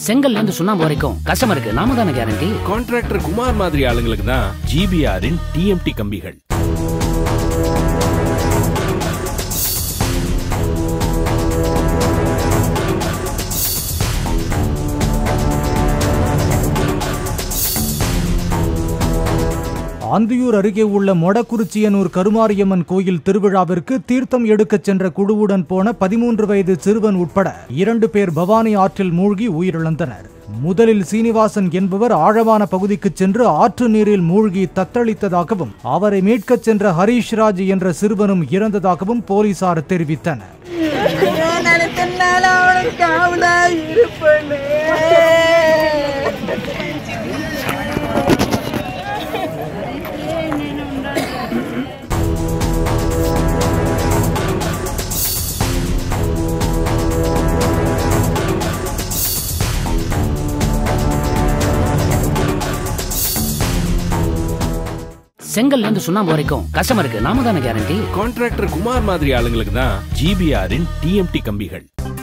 செங்கல்ல இருந்து சுண்ணாம்பு வரைக்கும் கஸ்டமருக்கு நாம தானே கேரண்டி கான்ட்ராக்டர் குமார் மாதிரி ஆளுங்களுக்கு தான் ஜிபிஆரின் டிஎம்டி கம்பிகள் ஆந்தியூர் அருகே உள்ள மொடக்குறிச்சியனூர் கருமாரியம்மன் கோயில் திருவிழாவிற்கு தீர்த்தம் எடுக்கச் சென்ற குழுவுடன் போன பதிமூன்று வயது சிறுவன் உட்பட இரண்டு பேர் பவானி ஆற்றில் மூழ்கி உயிரிழந்தனர் முதலில் சீனிவாசன் என்பவர் ஆழமான பகுதிக்கு சென்று ஆற்று நீரில் மூழ்கி தத்தளித்ததாகவும் அவரை மீட்கச் சென்ற ஹரீஷ்ராஜ் என்ற சிறுவனும் இறந்ததாகவும் போலீசார் தெரிவித்தனர் நினைத்தனால அவனுக்கு காவலா இருப்பேன்னு செங்கல்ல இருந்து சுண்ணாம்பு வரைக்கும் கஸ்டமருக்கு நாம தானே கேரண்டி கான்ட்ராக்டர் குமார் மாதிரி ஆளுங்களுக்கு தான் ஜிபிஆரின் டிஎம்டி கம்பிகள்